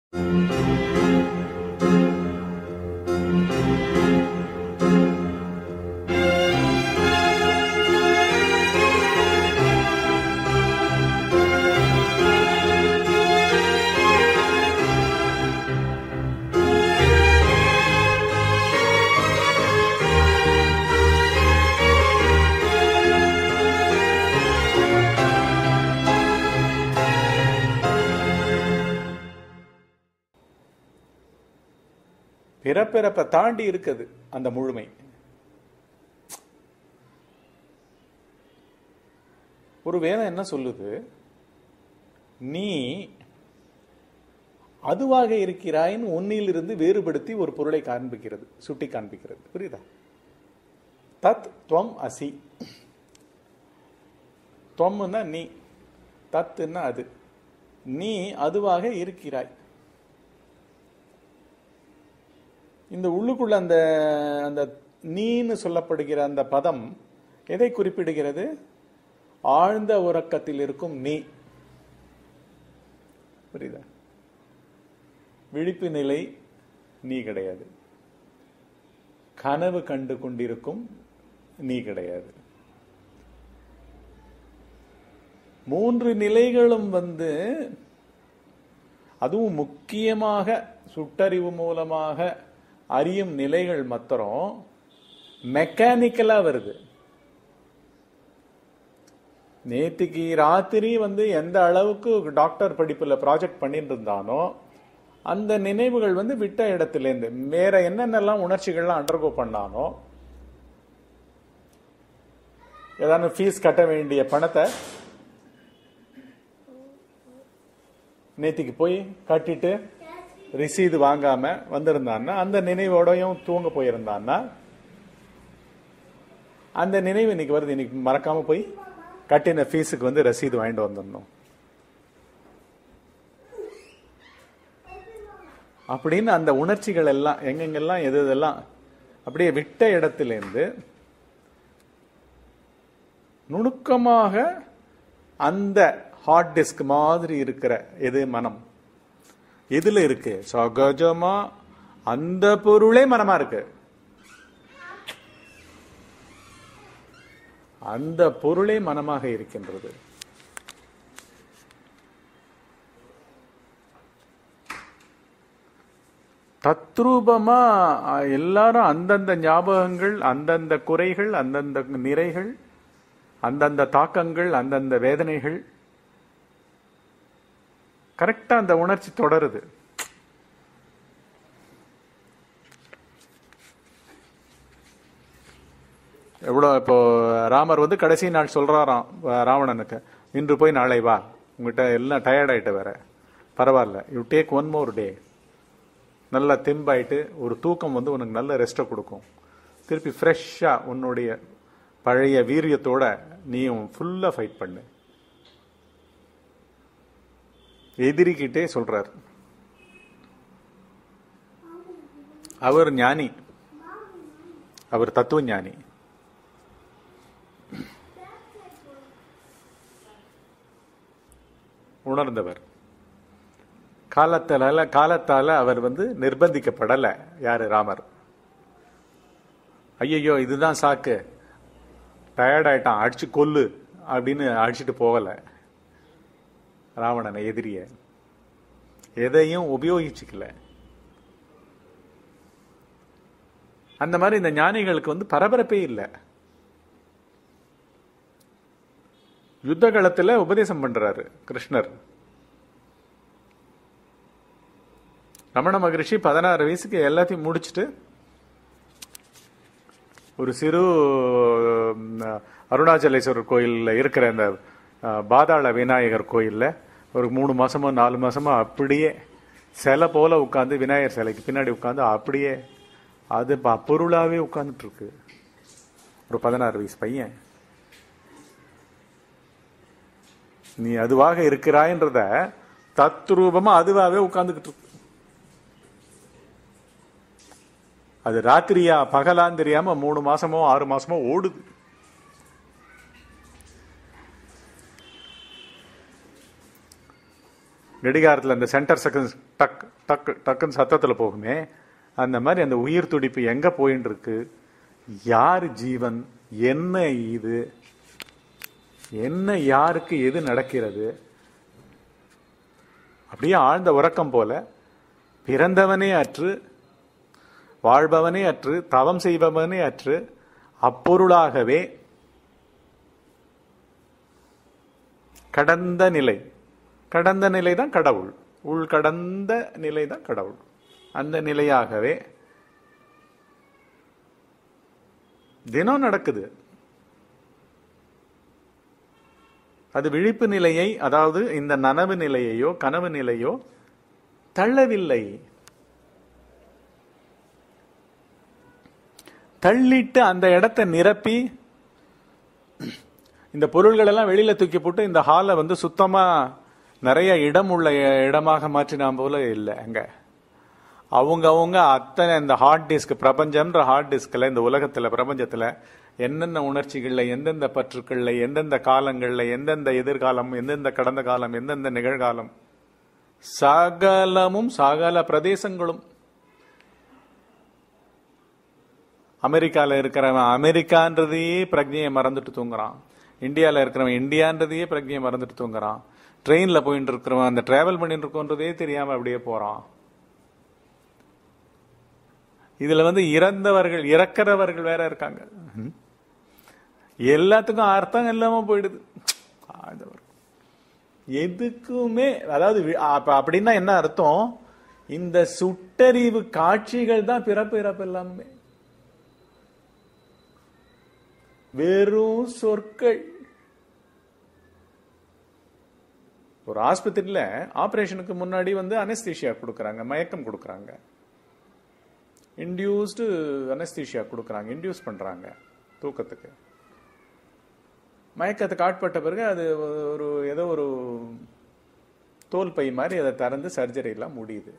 பிறப்பிறப்பை தாண்டி இருக்குது அந்த முழுமை ஒரு வேதம் என்ன சொல்லுது நீ அதுவாக இருக்கிறாயின் உன்னிலிருந்து வேறுபடுத்தி ஒரு பொருளை காண்பிக்கிறது சுட்டி காண்பிக்கிறது புரியுதா தத் துவம் அசி துவம்னா நீ தத்துன்னா அது நீ அதுவாக இருக்கிறாய் இந்த உள்ளுக்குள்ள அந்த அந்த நீன்னு சொல்லப்படுகிற அந்த பதம் எதை குறிப்பிடுகிறது ஆழ்ந்த உறக்கத்தில் இருக்கும் நீ புரியுதா விழிப்பு நிலை நீ கிடையாது கனவு கண்டு கொண்டிருக்கும் நீ கிடையாது மூன்று நிலைகளும் வந்து அதுவும் முக்கியமாக சுட்டறிவு மூலமாக அறியும் நிலைகள் மாத்திரம் மெக்கானிக்கலா வருது நேத்திக்கு ராத்திரி வந்து எந்த அளவுக்கு டாக்டர் படிப்புல ப்ராஜெக்ட் பண்ணிட்டு இருந்தானோ அந்த நினைவுகள் வந்து விட்ட இடத்திலேருந்து வேற என்னென்னலாம் உணர்ச்சிகள்லாம் அண்டர்கோ பண்ணானோ ஏதாவது ஃபீஸ் கட்ட வேண்டிய பணத்தை நேத்திக்கு போய் கட்டிட்டு ரிசீது வாங்காம வந்திருந்தான்னா அந்த நினைவோடையும் தூங்க போயிருந்தான்னா அந்த நினைவு இன்னைக்கு வருது இன்னைக்கு மறக்காம போய் கட்டின ஃபீஸுக்கு வந்து ரசீது வாங்கிட்டு வந்துடணும் அப்படின்னு அந்த உணர்ச்சிகள் எல்லாம் எங்கெங்கெல்லாம் எது எதெல்லாம் அப்படியே விட்ட இடத்திலேருந்து நுணுக்கமாக அந்த ஹார்ட் டிஸ்க் மாதிரி இருக்கிற எது மனம் எதுல இருக்கு சகஜமா அந்த பொருளே மனமா இருக்கு அந்த பொருளே மனமாக இருக்கின்றது தத்ரூபமா அஹ், எல்லாரும் அந்தந்த ஞாபகங்கள் அந்தந்த குறைகள் அந்தந்த நிறைகள் அந்தந்த தாக்கங்கள் அந்தந்த வேதனைகள் கரெக்டா அந்த உணர்ச்சி தொடருது எவ்வளோ இப்போ ராமர் வந்து கடைசி நாள் சொல்றாராம் அஹ், ராவணனுக்கு இன்று போய் நாளை வா உங்ககிட்ட எல்லாம் டயர்ட் ஆயிட்ட வேற பரவாயில்ல you take one more day நல்லா தெம்பாயிட்டு ஒரு தூக்கம் வந்து உனக்கு நல்ல ரெஸ்ட்டை கொடுக்கும் திருப்பி ஃப்ரெஷ்ஷாக உன்னுடைய பழைய வீரியத்தோட நீயும் ஃபுல்லாக ஃபைட் பண்ணு எதிரிக்கிட்டே சொல்றார் அவர் ஞானி அவர் தத்துவ ஞானி உணர்ந்தவர் காலத்தால காலத்தால அவர் வந்து நிர்பந்திக்கப்படல யாரு ராமர் ஐயையோ இதுதான் சாக்கு டயர்ட் ஆயிட்டான் அடிச்சு கொல்லு அப்படின்னு அடிச்சிட்டு போகல ராவணனை எதிரிய எதையும் உபயோகிச்சுக்கல அந்த மாதிரி இந்த ஞானிகளுக்கு வந்து பரபரப்பே இல்லை யுத்த காலத்துல உபதேசம் பண்றாரு கிருஷ்ணர் ரமண மகரிஷி பதினாறு வயசுக்கு எல்லாத்தையும் முடிச்சுட்டு ஒரு சிறு ம், அருணாச்சலேஸ்வரர் கோயில்ல இருக்கிற அந்த அஹ், பாதாள விநாயகர் கோயில்ல ஒரு மூணு மாசமோ நாலு மாசமோ அப்படியே சிலை போல உட்காந்து விநாயகர் சிலைக்கு பின்னாடி உட்காந்து அப்படியே அது ப- பொருளாவே உட்கார்ந்துட்டு இருக்கு ஒரு பதினாறு வயசு பையன் நீ அதுவாக இருக்கிறாய்ன்றத தத்ரூபமா அதுவாகவே உட்கார்ந்துகிட்டு இருக்கு அது ராத்திரியா பகலான்னு தெரியாம மூணு மாசமோ ஆறு மாசமோ ஓடுது கடிகாரத்துல அந்த சென்டர் செகண்ட் டக் டக்கு டக்குன்னு சத்தத்துல போகுமே அந்த மாதிரி அந்த உயிர் துடிப்பு எங்க போயின்னு இருக்கு யார் ஜீவன் என்ன இது என்ன யாருக்கு எது நடக்கிறது அப்படியே ஆழ்ந்த உறக்கம் போல பிறந்தவனே அற்று வாழ்பவனே அற்று தவம் செய்பவனே அற்று அப்பொருளாகவே கடந்த நிலை கடந்த நிலை தான் கடவுள் உள் கடந்த நிலை தான் கடவுள் அந்த நிலையாகவே தினம் நடக்குது அது விழிப்பு நிலையை அதாவது இந்த நனவு நிலையையோ கனவு நிலையோ தள்ளவில்லை தள்ளிட்டு அந்த இடத்தை நிரப்பி இந்த பொருள்கள் எல்லாம் வெளியில தூக்கி போட்டு இந்த ஹாலை வந்து சுத்தமா நிறைய இடம் உள்ள இடமாக மாற்றினா போல இல்லை அங்க அவங்க அவங்க அத்தனை இந்த ஹார்ட் டிஸ்க் பிரபஞ்சம்ன்ற ஹார்ட் டிஸ்க்ல இந்த உலகத்துல பிரபஞ்சத்துல என்னென்ன உணர்ச்சிகள்ல எந்தெந்த பற்றுக்கள்ல எந்தெந்த காலங்கள்ல எந்தெந்த எதிர்காலம் எந்தெந்த கடந்த காலம் எந்தெந்த நிகழ்காலம் சகலமும் சகல பிரதேசங்களும் அமெரிக்கால இருக்கிறவன் அமெரிக்கான்றதையே பிரஜையை மறந்துட்டு தூங்குறான் இந்தியால இருக்கிறவன் இந்தியான்றதையே பிரஜையை மறந்துட்டு தூங்குறான் ட்ரெயின்ல போயிட்டு இருக்கிறவன் அந்த டிராவல் பண்ணிட்டு இருக்கோன்றதே தெரியாம அப்படியே போறான் இதுல வந்து இறந்தவர்கள் இறக்கிறவர்கள் வேற இருக்காங்க ம். எல்லாத்துக்கும் அர்த்தம் இல்லாம போயிடுது ஆண்டவர் எதுக்குமே அதாவது வி- அப்ப அப்படின்னா என்ன அர்த்தம் இந்த சுட்டறிவு காட்சிகள் தான் பிறப்பு இறப்பு எல்லாமே வெறும் சொற்கள் ஒரு ஆஸ்பத்திரியில ஆபரேஷனுக்கு முன்னாடி வந்து அனஸ்தீஷியா கொடுக்கறாங்க மயக்கம் கொடுக்கறாங்க இன்டியூஸ்டு அனஸ்தீஷியா கொடுக்கறாங்க இன்டியூஸ் பண்றாங்க தூக்கத்துக்கு மயக்கத்துக்கு ஆட்பட்ட பிறகு அது ஒரு ஏதோ ஒரு தோல் பை மாதிரி அதை திறந்து சர்ஜரி எல்லாம் முடியுது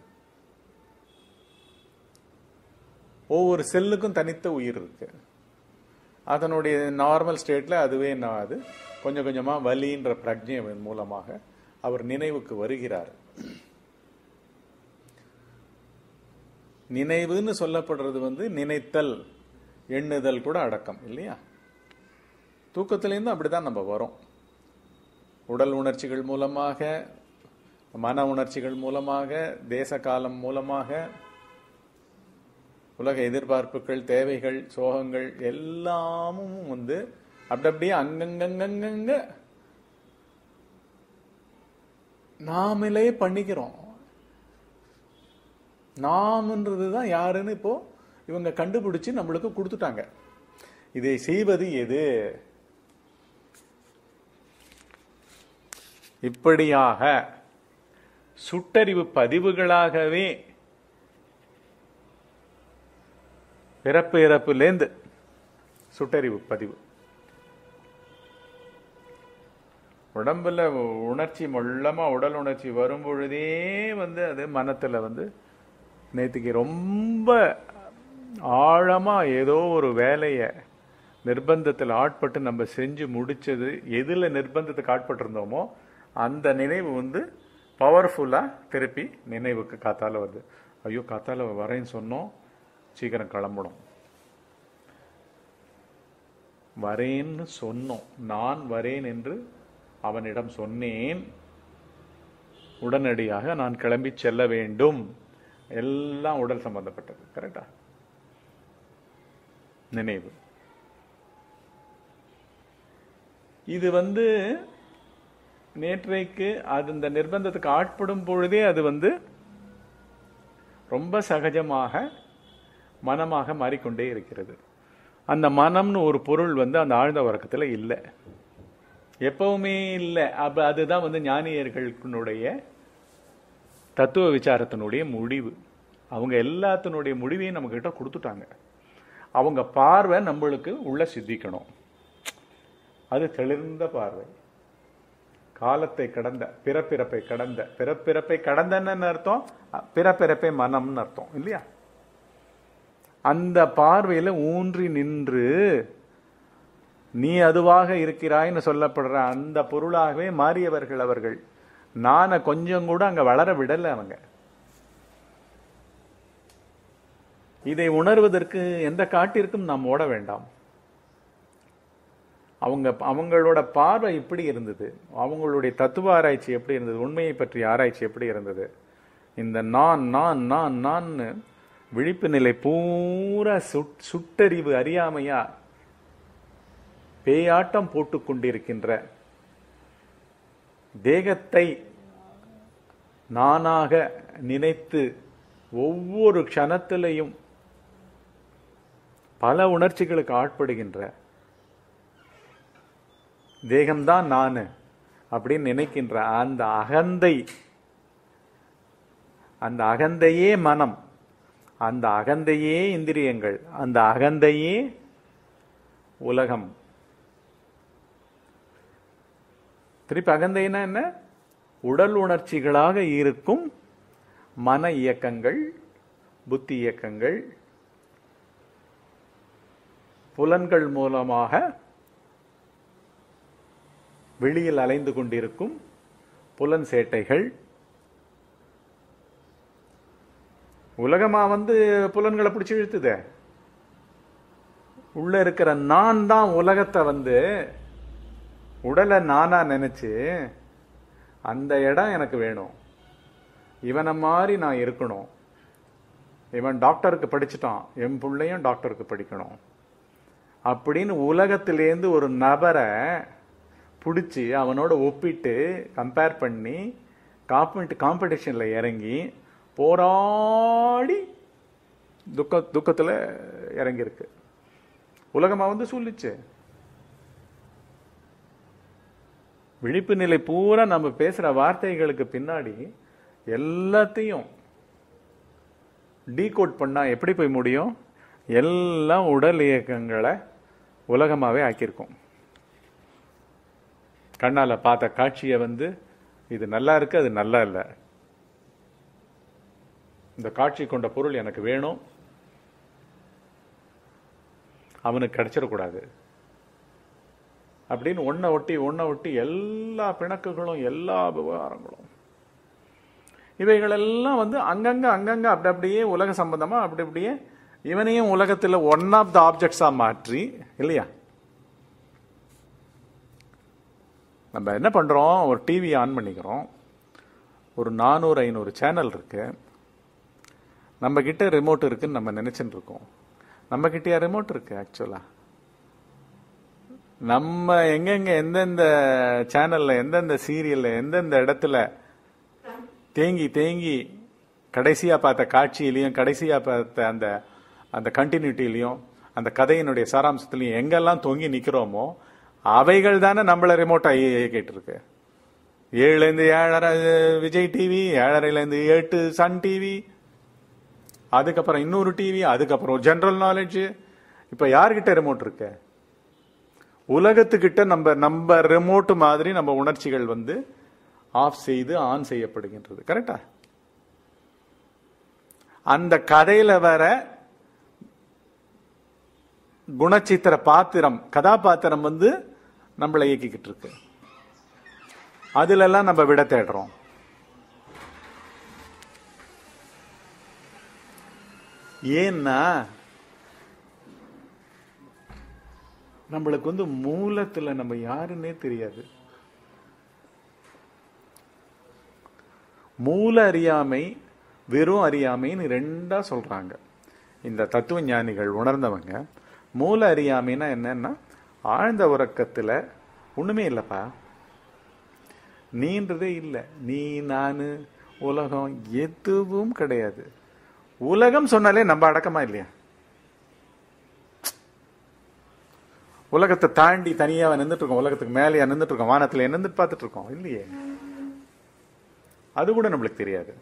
ஒவ்வொரு செல்லுக்கும் தனித்த உயிர் இருக்கு அதனுடைய நார்மல் ஸ்டேட்ல அதுவே என்ன ஆகுது கொஞ்சம் கொஞ்சமா வலின்ற பிரஜையின் மூலமாக அவர் நினைவுக்கு வருகிறார் நினைவுன்னு சொல்லப்படுறது வந்து நினைத்தல் எண்ணுதல் கூட அடக்கம் இல்லையா தூக்கத்திலேருந்து அப்படிதான் நம்ம வரோம் உடல் உணர்ச்சிகள் மூலமாக மன உணர்ச்சிகள் மூலமாக தேச காலம் மூலமாக உலக எதிர்பார்ப்புகள் தேவைகள் சோகங்கள் எல்லாமும் வந்து அப்படி அப்படியே அங்கங்கங்கங்க நாமளே பண்ணிக்கிறோம் நாம்ன்றது தான் யாருன்னு இப்போ இவங்க கண்டுபிடிச்சு நம்மளுக்கு கொடுத்துட்டாங்க இதை செய்வது எது இப்படியாக சுட்டறிவு பதிவுகளாகவே பிறப்பு இறப்புலேந்து சுட்டறிவு பதிவு உடம்புல உணர்ச்சி மொள்ளமா உடல் உணர்ச்சி வரும் பொழுதே வந்து அது மனத்துல வந்து நேத்துக்கு ரொம்ப ஆழமா ஏதோ ஒரு வேலைய நிர்பந்தத்தில் ஆட்பட்டு நம்ம செஞ்சு முடிச்சது எதுல நிர்பந்தத்துக்கு ஆட்பட்டிருந்தோமோ அந்த நினைவு வந்து பவர்ஃபுல்லா திருப்பி நினைவுக்கு காத்தால வருது ஐயோ காத்தால வரேன்னு சொன்னோம் சீக்கிரம் கிளம்பணும் வரேன்னு சொன்னோம் நான் வரேன் என்று அவனிடம் சொன்னேன் உடனடியாக நான் கிளம்பி செல்ல வேண்டும் எல்லாம் உடல் சம்பந்தப்பட்டது கரெக்டா நினைவு இது வந்து நேற்றைக்கு அது இந்த நிர்பந்தத்துக்கு ஆட்படும் பொழுதே அது வந்து ரொம்ப சகஜமாக மனமாக மாறிக்கொண்டே இருக்கிறது அந்த மனம்னு ஒரு பொருள் வந்து அந்த ஆழ்ந்த உறக்கத்துல இல்லை எப்பவுமே இல்லை அப்ப அதுதான் வந்து ஞானியர்களுடைய தத்துவ விசாரத்தினுடைய முடிவு அவங்க எல்லாத்தினுடைய முடிவையும் நம்ம கிட்ட கொடுத்துட்டாங்க அவங்க பார்வை நம்மளுக்கு உள்ள சித்திக்கணும் அது தெளிர்ந்த பார்வை காலத்தை கடந்த பிறப்பிறப்பை கடந்த பிறப்பிறப்பை கடந்தன்னு அர்த்தம் பிறப்பிறப்பை மனம்னு அர்த்தம் இல்லையா அந்த பார்வையில ஊன்றி நின்று நீ அதுவாக இருக்கிறாய்னு சொல்லப்படுற அந்த பொருளாகவே மாறியவர்கள் அவர்கள் நானை கொஞ்சம் கூட அங்க வளர விடல அவங்க இதை உணர்வதற்கு எந்த காட்டிற்கும் நாம் ஓட வேண்டாம் அவங்க அவங்களோட பார்வை எப்படி இருந்தது அவங்களுடைய தத்துவ ஆராய்ச்சி எப்படி இருந்தது உண்மையை பற்றிய ஆராய்ச்சி எப்படி இருந்தது இந்த நான் நான் நான் நான் விழிப்பு நிலை பூரா சுட்- சுட்டறிவு அறியாமையா பேயாட்டம் போட்டுக் கொண்டிருக்கின்ற தேகத்தை நானாக நினைத்து ஒவ்வொரு க்ஷணத்திலையும் பல உணர்ச்சிகளுக்கு ஆட்படுகின்ற தேகம்தான் நான் அப்படின்னு நினைக்கின்ற அந்த அகந்தை அந்த அகந்தையே மனம் அந்த அகந்தையே இந்திரியங்கள் அந்த அகந்தையே உலகம் திருப்பி அகந்தைன்னா என்ன உடல் உணர்ச்சிகளாக இருக்கும் மன இயக்கங்கள் புத்தி இயக்கங்கள் புலன்கள் மூலமாக வெளியில் அலைந்து கொண்டிருக்கும் புலன் சேட்டைகள் உலகமா வந்து புலன்களை பிடிச்சி இழுத்துதே உள்ள இருக்கிற நான் தான் உலகத்தை வந்து உடலை நானா நினைச்சு அந்த இடம் எனக்கு வேணும் இவனை மாதிரி நான் இருக்கணும் இவன் டாக்டருக்கு படிச்சுட்டான் என் பிள்ளையும் டாக்டருக்கு படிக்கணும் அப்படின்னு உலகத்திலேருந்து ஒரு நபரை பிடிச்சி அவனோட ஒப்பிட்டு கம்பேர் பண்ணி காம்படி காம்படிஷனில் இறங்கி போராடி துக்க துக்கத்தில் இறங்கியிருக்கு உலகமா வந்து சொல்லிச்சு விழிப்பு நிலை பூரா நம்ம பேசுற வார்த்தைகளுக்கு பின்னாடி எல்லாத்தையும் டீகோட் பண்ணா எப்படி போய் முடியும் எல்லாம் உடல் இயக்கங்களை உலகமாவே ஆக்கியிருக்கோம் கண்ணால பார்த்த காட்சியை வந்து இது நல்லா இருக்கு அது நல்லா இல்லை இந்த காட்சி கொண்ட பொருள் எனக்கு வேணும் அவனுக்கு கிடைச்சிடக்கூடாது அப்படின்னு ஒன்றை ஒட்டி ஒன்றை ஒட்டி எல்லா பிணக்குகளும் எல்லா விவகாரங்களும் இவைகளெல்லாம் வந்து அங்கங்க அங்கங்க அப்படி அப்படியே உலக சம்பந்தமா அப்படி அப்படியே இவனையும் உலகத்துல ஒன் ஆஃப் த ஆப்ஜெக்ட்ஸா மாற்றி இல்லையா நம்ம என்ன பண்றோம் ஒரு டிவி ஆன் பண்ணிக்கிறோம் ஒரு நானூறு ஐநூறு சேனல் இருக்கு நம்ம கிட்ட ரிமோட் இருக்குன்னு நம்ம நினைச்சுட்டு இருக்கோம் நம்ம கிட்டயா ரிமோட் இருக்கு ஆக்சுவலா நம்ம எங்கெங்க எந்தெந்த சேனல்ல எந்தெந்த சீரியல்ல எந்தெந்த இடத்துல தேங்கி தேங்கி கடைசியா பார்த்த காட்சியிலையும் கடைசியா பார்த்த அந்த அந்த கண்டினியூட்டிலையும் அந்த கதையினுடைய சாராம்சத்திலையும் எங்கெல்லாம் தொங்கி நிக்கிறோமோ அவைகள் தானே நம்மள ரிமோட்டா இயக்கிட்டு இருக்கு ஏழுலேருந்து ஏழரை விஜய் டிவி ஏழரைலேருந்து எட்டு சன் டிவி அதுக்கப்புறம் இன்னொரு டிவி அதுக்கப்புறம் ஜெனரல் நாலேஜ் இப்ப யார்கிட்ட ரிமோட் இருக்கு உலகத்துக்கிட்ட நம்ம நம்ம ரிமோட் மாதிரி நம்ம உணர்ச்சிகள் வந்து ஆஃப் செய்து ஆன் செய்யப்படுகின்றது கரெக்டா அந்த கதையில வர குணச்சித்திர பாத்திரம் கதாபாத்திரம் வந்து நம்மளை இயக்கிக்கிட்டு இருக்கு அதுல எல்லாம் நம்ம விட தேடுறோம் ஏன்னா நம்மளுக்கு வந்து மூலத்துல நம்ம யாருன்னே தெரியாது மூல அறியாமை வெறும் அறியாமைன்னு ரெண்டா சொல்றாங்க இந்த தத்துவ ஞானிகள் உணர்ந்தவங்க மூல அறியாமைன்னா என்னன்னா ஆழ்ந்த உறக்கத்துல ஒண்ணுமே இல்லப்பா நீன்றதே இல்லை நீ நானு உலகம் எதுவும் கிடையாது உலகம் சொன்னாலே நம்ம அடக்கமா இல்லையா உலகத்தை தாண்டி தனியா நின்றுட்டு இருக்கோம் உலகத்துக்கு மேலேயா நின்றுட்டு இருக்கோம் வானத்துல நின்றுட்டு பார்த்துட்டு இருக்கோம் இல்லையே அது கூட நம்மளுக்கு தெரியாது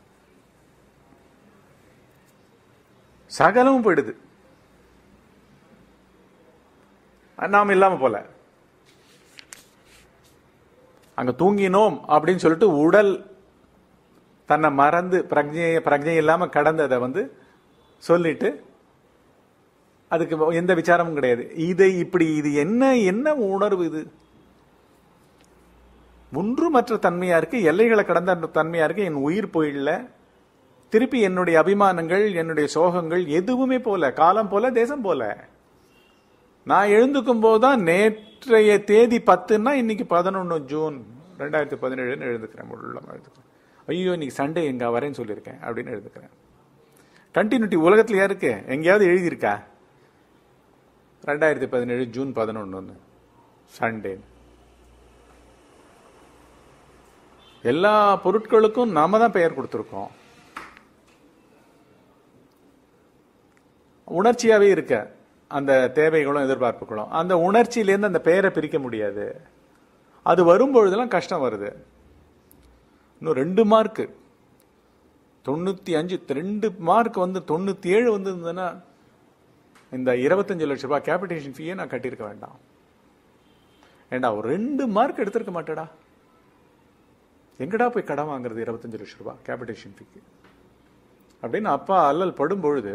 சகலமும் போயிடுது நாம் இல்லாம போல அங்க தூங்கினோம் அப்படின்னு சொல்லிட்டு உடல் தன்னை மறந்து பிரஜை பிரஜை இல்லாம கடந்ததை வந்து சொல்லிட்டு அதுக்கு எந்த விசாரமும் கிடையாது இதை இப்படி இது என்ன என்ன உணர்வு இது ஒன்றுமற்ற தன்மையா இருக்கு எல்லைகளை கடந்த தன்மையா இருக்கு என் உயிர் போயிடல திருப்பி என்னுடைய அபிமானங்கள் என்னுடைய சோகங்கள் எதுவுமே போல காலம் போல தேசம் போல நான் எழுந்துக்கும் போதுதான் நேற்றைய தேதி பத்துன்னா இன்னைக்கு பதினொன்னு ஜூன் ரெண்டாயிரத்தி பதினேழுன்னு எழுதுக்கிறேன் உள்ளமா எழுதுக்கிறேன் ஐயோ இன்னைக்கு சண்டே எங்க வரேன்னு சொல்லியிருக்கேன் அப்படின்னு எழுதுக்கிறேன் கண்டினியூட்டி உலகத்துல இருக்கு எங்கேயாவது எழுதியிருக்கா ரெண்டாயிரத்தி பதினேழு ஜூன் பதினொன்னு சண்டே எல்லா பொருட்களுக்கும் நாம தான் பெயர் கொடுத்துருக்கோம் உணர்ச்சியாவே இருக்க அந்த தேவைகளும் எதிர்பார்ப்புகளும் அந்த உணர்ச்சியிலேருந்து அந்த பெயரை பிரிக்க முடியாது அது வரும்பொழுதெல்லாம் கஷ்டம் வருது இன்னும் ரெண்டு மார்க்கு தொண்ணூத்தி அஞ்சு ரெண்டு மார்க் வந்து தொண்ணூத்தி ஏழு வந்து இருந்ததுன்னா இந்த இருபத்தஞ்சு லட்ச ரூபாய் கேபிடேஷன் ஃபீயே நான் கட்டியிருக்க வேண்டாம் ஏண்டா ஒரு ரெண்டு மார்க் எடுத்திருக்க மாட்டேடா எங்கடா போய் கடன் வாங்குறது இருபத்தஞ்சு லட்ச ரூபாய் கேபிடேஷன் ஃபீக்கு அப்படின்னு அப்பா அல்லல் படும் பொழுது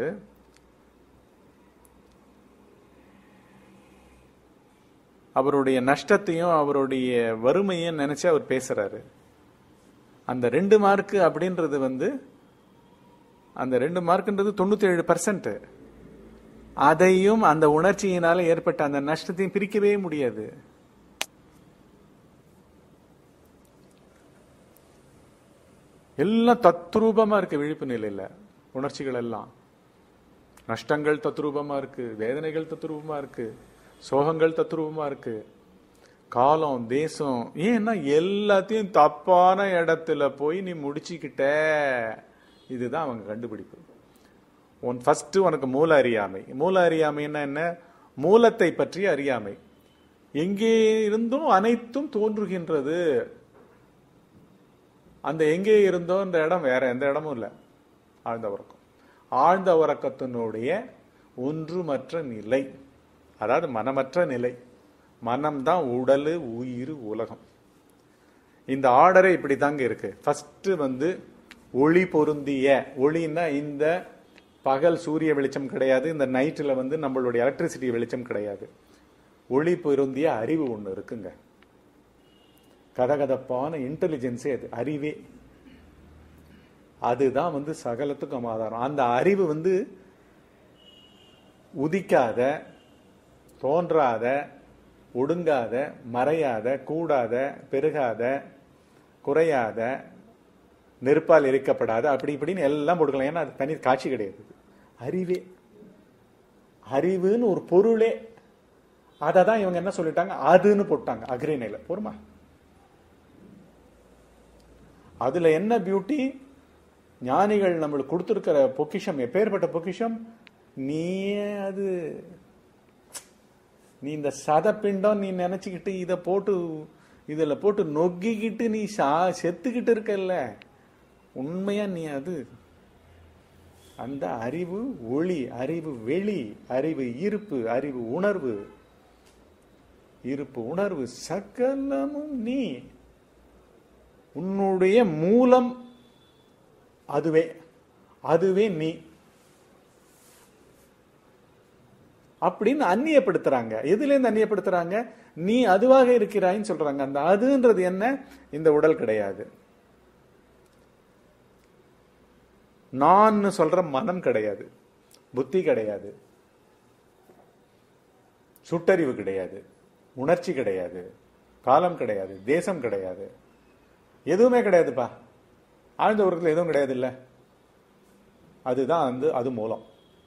அவருடைய நஷ்டத்தையும் அவருடைய வறுமையும் நினைச்சு அவர் பேசுறாரு அந்த ரெண்டு மார்க் அப்படின்றது வந்து அந்த ரெண்டு மார்க்ன்றது தொண்ணூத்தி ஏழு பர்சன்ட் அதையும் அந்த உணர்ச்சியினால ஏற்பட்ட அந்த நஷ்டத்தையும் பிரிக்கவே முடியாது எல்லாம் தத்ரூபமா இருக்கு விழிப்பு நிலையில உணர்ச்சிகள் எல்லாம் நஷ்டங்கள் தத்ரூபமா இருக்கு வேதனைகள் தத்ரூபமா இருக்கு சோகங்கள் தத்ரூபமா இருக்கு காலம் தேசம் ஏன்னா எல்லாத்தையும் தப்பான இடத்துல போய் நீ முடிச்சுக்கிட்ட இதுதான் அவங்க கண்டுபிடிப்பு உன் ஃபர்ஸ்ட் உனக்கு மூல அறியாமை மூல அறியாமைன்னா என்ன மூலத்தை பற்றி அறியாமை எங்கே இருந்தும் அனைத்தும் தோன்றுகின்றது அந்த எங்கே இருந்தோ இந்த இடம் வேற எந்த இடமும் இல்லை ஆழ்ந்த உறக்கம் ஆழ்ந்த உறக்கத்தினுடைய ஒன்றுமற்ற நிலை அதாவது மனமற்ற நிலை மனம்தான் உடல் உயிர் உலகம் இந்த ஆர்டரே இப்படி தாங்க இருக்கு ஃபர்ஸ்ட் வந்து ஒளி பொருந்திய ஒளின்னா இந்த பகல் சூரிய வெளிச்சம் கிடையாது இந்த நைட்டில் வந்து நம்மளுடைய எலக்ட்ரிசிட்டி வெளிச்சம் கிடையாது ஒளி பொருந்திய அறிவு ஒன்று இருக்குங்க கதகதப்பான இன்டெலிஜென்ஸே அது அறிவே அதுதான் வந்து சகலத்துக்கும் ஆதாரம் அந்த அறிவு வந்து உதிக்காத தோன்றாத ஒடுங்காத மறையாத கூடாத பெருகாத குறையாத நெருப்பால் எரிக்கப்படாத அப்படி இப்படின்னு எல்லாம் போட்டுக்கலாம் ஏன்னா அது தனி காட்சி கிடையாது அறிவே அறிவுன்னு ஒரு பொருளே அதை தான் இவங்க என்ன சொல்லிட்டாங்க அதுன்னு போட்டாங்க அக்ரிணையில போருமா அதுல என்ன பியூட்டி ஞானிகள் நம்மளுக்கு கொடுத்துருக்கிற பொக்கிஷம் எப்பேற்பட்ட பொக்கிஷம் நீயே அது நீ இந்த சதப்பிண்டம் நீ நினைச்சுக்கிட்டு இதை போட்டு இதுல போட்டு நொக்கிக்கிட்டு நீ சா செத்துக்கிட்டு இருக்கல்ல உண்மையா நீ அது அந்த அறிவு ஒளி அறிவு வெளி அறிவு இருப்பு அறிவு உணர்வு இருப்பு உணர்வு சகலமும் நீ உன்னுடைய மூலம் அதுவே அதுவே நீ அப்படின்னு அந்நியப்படுத்துறாங்க எதுல இருந்து அந்நியப்படுத்துறாங்க நீ அதுவாக இருக்கிறாய்ன்னு சொல்றாங்க அந்த அதுன்றது என்ன இந்த உடல் கிடையாது நான் சொல்ற மனம் கிடையாது புத்தி கிடையாது சுட்டறிவு கிடையாது உணர்ச்சி கிடையாது காலம் கிடையாது தேசம் கிடையாது எதுவுமே கிடையாதுப்பா ஆழ்ந்த உலகத்தில் எதுவும் கிடையாது இல்ல அதுதான் வந்து அது மூலம்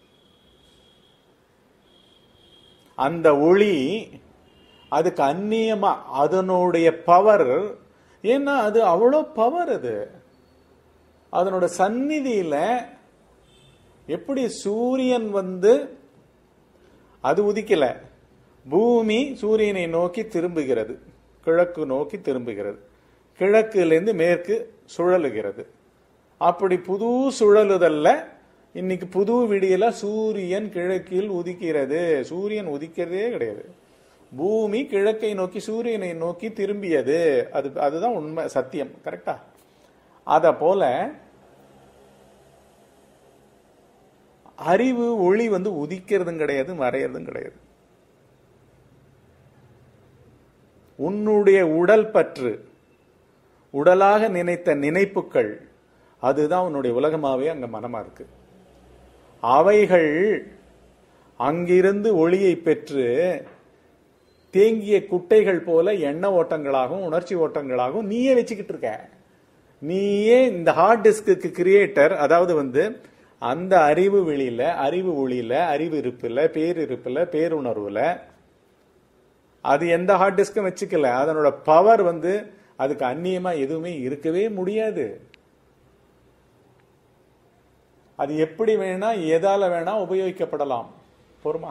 அந்த ஒளி அதுக்கு அந்நியமா அதனுடைய பவர் ஏன்னா அது அவ்வளோ பவர் அது அதனோட சந்நிதியில எப்படி சூரியன் வந்து அது உதிக்கல பூமி சூரியனை நோக்கி திரும்புகிறது கிழக்கு நோக்கி திரும்புகிறது கிழக்குலேருந்து மேற்கு சுழலுகிறது அப்படி புது சுழலுதல்ல இன்னைக்கு புது விடியல சூரியன் கிழக்கில் உதிக்கிறது சூரியன் உதிக்கிறதே கிடையாது பூமி கிழக்கை நோக்கி சூரியனை நோக்கி திரும்பியது அது அதுதான் உண்மை சத்தியம் கரெக்டா அத போல அறிவு ஒளி வந்து உதிக்கிறதும் கிடையாது மறையறதும் கிடையாது உன்னுடைய உடல் பற்று உடலாக நினைத்த நினைப்புகள் அதுதான் உன்னுடைய உலகமாவே அங்க மனமா இருக்கு அவைகள் அங்கிருந்து ஒளியை பெற்று தேங்கிய குட்டைகள் போல எண்ண ஓட்டங்களாகவும் உணர்ச்சி ஓட்டங்களாகவும் நீயே வச்சுக்கிட்டு இருக்க நீயே இந்த ஹார்ட் டிஸ்க்கு கிரியேட்டர் அதாவது வந்து அந்த அறிவு வெளியில அறிவு ஒளியில அறிவு இருப்புல பேரிருப்புல பேருணர்வுல அது எந்த ஹார்ட் டிஸ்க்கும் வச்சுக்கல அதனோட பவர் வந்து அதுக்கு அந்நியமா எதுவுமே இருக்கவே முடியாது அது எப்படி வேணா எதால வேணா உபயோகிக்கப்படலாம் பொறுமா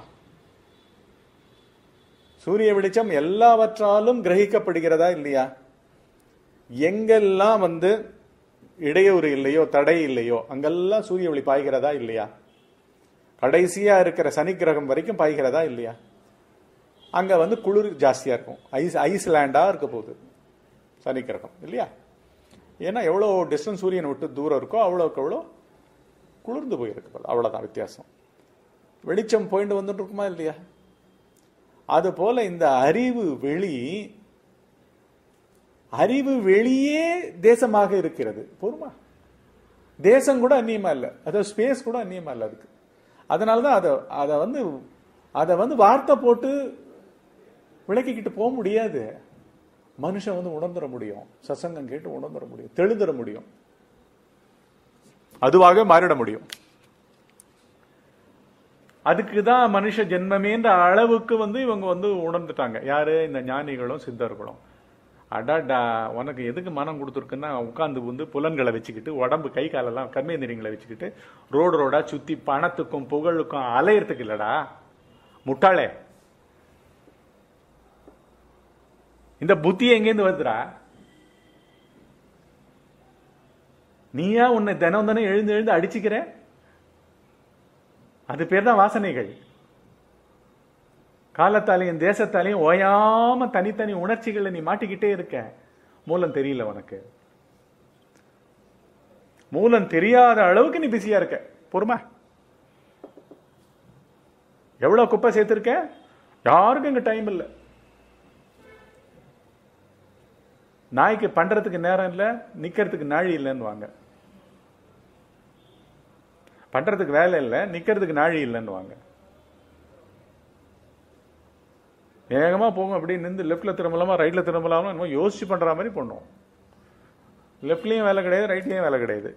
சூரிய வெளிச்சம் எல்லாவற்றாலும் கிரகிக்கப்படுகிறதா இல்லையா எங்கெல்லாம் வந்து இடையூறு இல்லையோ தடை இல்லையோ அங்கெல்லாம் சூரிய ஒளி பாய்கிறதா இல்லையா கடைசியா இருக்கிற சனி கிரகம் வரைக்கும் பாய்கிறதா இல்லையா அங்க வந்து குளிர் ஜாஸ்தியா இருக்கும் ஐஸ் ஐஸ்லேண்டா இருக்க போகுது சனி கிரகம் இல்லையா ஏன்னா எவ்வளோ டிஸ்டன்ஸ் சூரியனை விட்டு தூரம் இருக்கோ அவ்வளோக்கு அவ்வளோ குளிர்ந்து போயிருக்கு போல அவ்வளோதான் வித்தியாசம் வெளிச்சம் போயிட்டு வந்துட்டு இருக்குமா இல்லையா அது போல இந்த அறிவு வெளி அறிவு வெளியே தேசமாக இருக்கிறது போருமா தேசம் கூட அந்நியமா இல்லை அதாவது ஸ்பேஸ் கூட அந்நியமா இல்லை அதுக்கு அதனாலதான் அதை அதை வந்து அதை வந்து வார்த்தை போட்டு விளக்கிக்கிட்டு போக முடியாது மனுஷன் வந்து உணர்ந்துட முடியும் சசங்கம் கேட்டு உணர்ந்துட முடியும் தெளிந்துட முடியும் அதுவாக மாறிட முடியும் அதுக்கு தான் மனுஷ ஜென்மமேன்ற அளவுக்கு வந்து இவங்க வந்து உணர்ந்துட்டாங்க யாரு இந்த ஞானிகளும் சித்தர்களும் அடாடா உனக்கு எதுக்கு மனம் கொடுத்துருக்குன்னா உட்காந்து வந்து புலன்களை வச்சுக்கிட்டு உடம்பு கை காலெல்லாம் கர்மேந்திரியங்களை வச்சுக்கிட்டு ரோடு ரோடா சுத்தி பணத்துக்கும் புகழுக்கும் அலையறதுக்கு இல்லடா முட்டாளே இந்த புத்தி எங்கேருந்து வருதுடா நீயா உன்னை தினம் தினம் எழுந்து எழுந்து அடிச்சுக்கிற அது பேர் தான் வாசனைகள் காலத்தாலையும் தேசத்தாலையும் ஓயாம தனித்தனி உணர்ச்சிகளை நீ மாட்டிக்கிட்டே இருக்க மூலம் தெரியல உனக்கு மூலம் தெரியாத அளவுக்கு நீ பிஸியா இருக்க பொறுமை எவ்வளவு குப்பை சேர்த்திருக்க யாருக்கும் இங்க டைம் இல்லை நாய்க்கு பண்றதுக்கு நேரம் இல்லை நிக்கிறதுக்கு நாழி இல்லைன்னு வாங்க பண்றதுக்கு வேலை இல்லை நிக்கிறதுக்கு நாழி இல்லைன்னு வாங்க வேகமா போங்க அப்படியே நின்று லெஃப்ட்ல திரும்பலாமா ரைட்ல திரும்பலாமா என்னமோ யோசிச்சு பண்ற மாதிரி பண்ணும் லெஃப்ட்லயும் வேலை கிடையாது ரைட்லயும் வேலை கிடையாது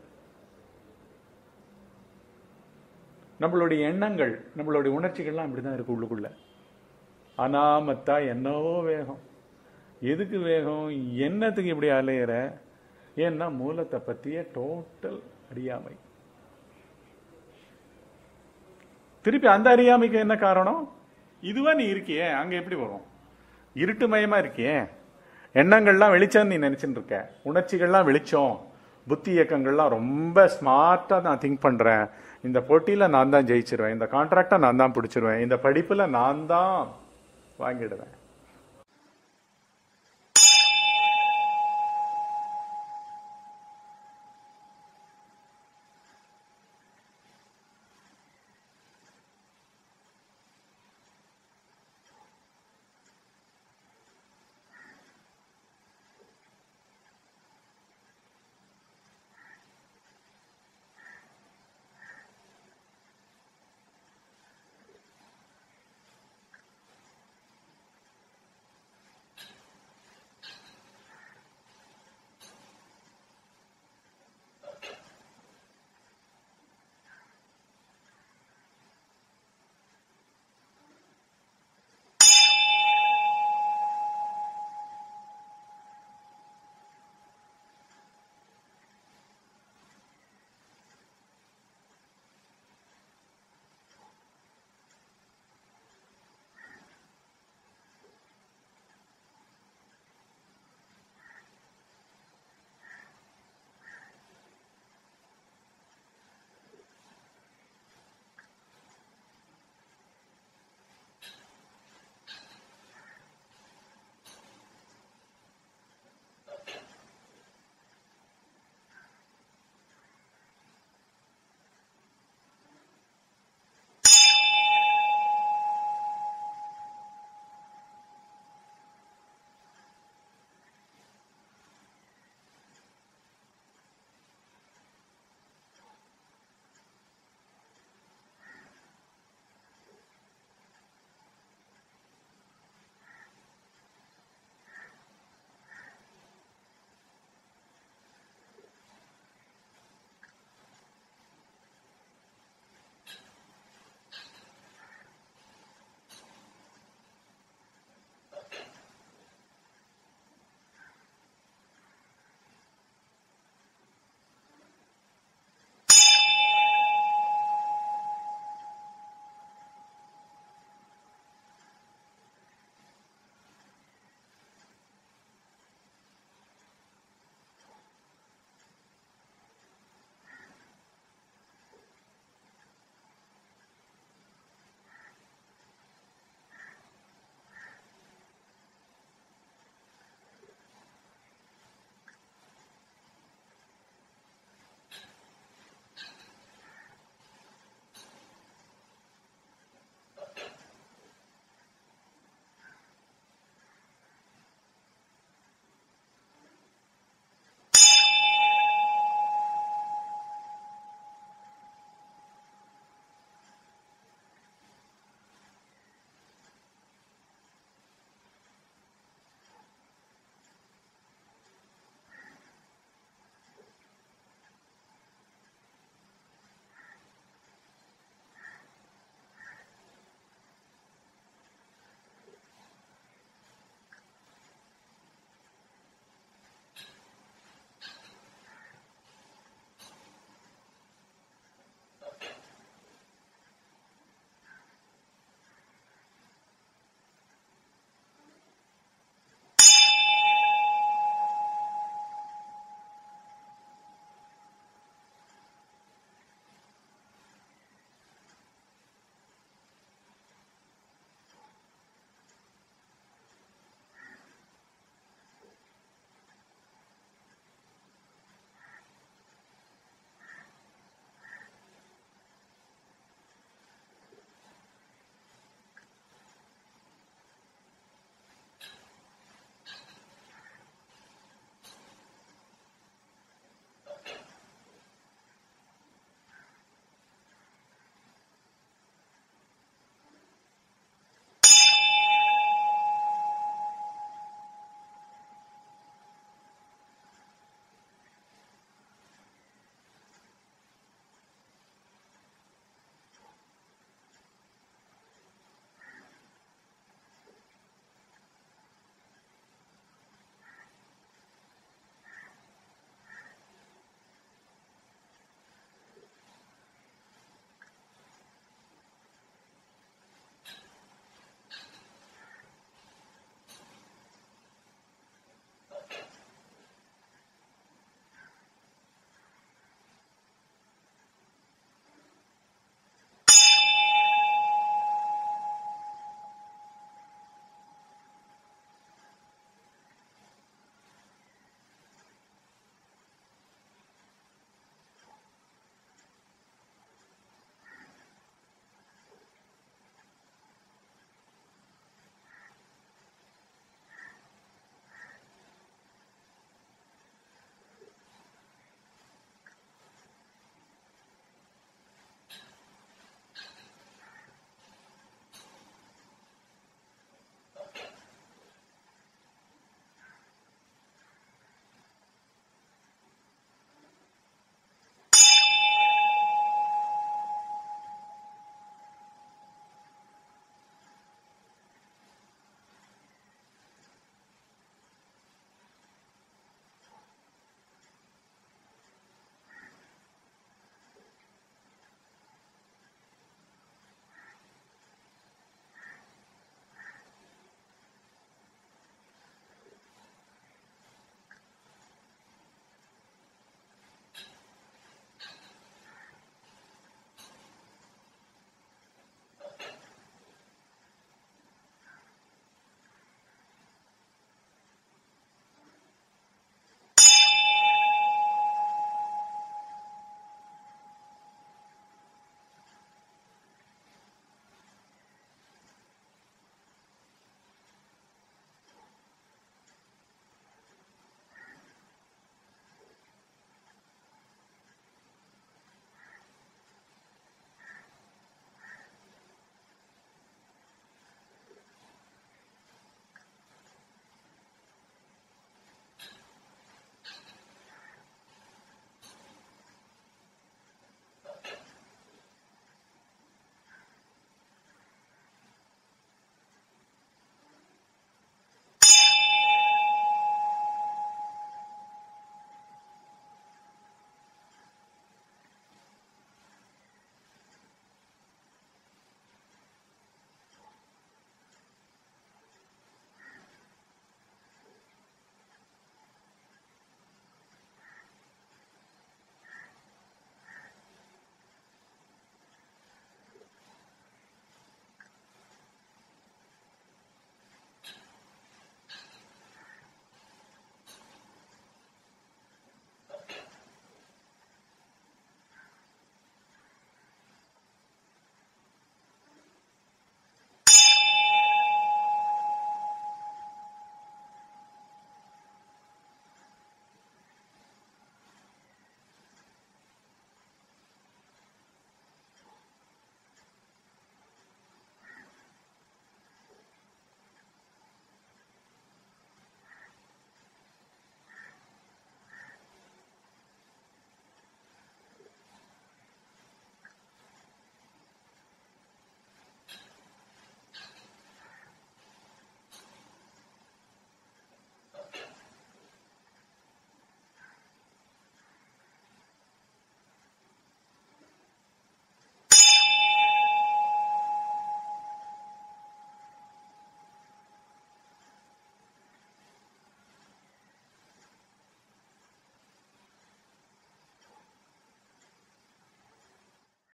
நம்மளுடைய எண்ணங்கள் நம்மளுடைய உணர்ச்சிகள்லாம் அப்படிதான் இருக்கு உள்ளுக்குள்ள அனாமத்தா என்னவோ வேகம் எதுக்கு வேகம் என்னத்துக்கு இப்படி அலையிற ஏன்னா மூலத்தை பற்றிய டோட்டல் அறியாமை திருப்பி அந்த அறியாமைக்கு என்ன காரணம் இதுவா நீ இருக்கியே அங்க எப்படி வரும் இருட்டு மயமா இருக்கியே எண்ணங்கள்லாம் வெளிச்சம் நீ நினைச்சுட்டு இருக்க உணர்ச்சிகள்லாம் வெளிச்சம் புத்தி இயக்கங்கள்லாம் ரொம்ப ஸ்மார்ட்டா நான் திங்க் பண்றேன் இந்த போட்டியில நான் தான் ஜெயிச்சிருவேன் இந்த கான்ட்ராக்டை நான் தான் பிடிச்சிருவேன் இந்த படிப்புல நான் தான் வாங்கிடுவேன்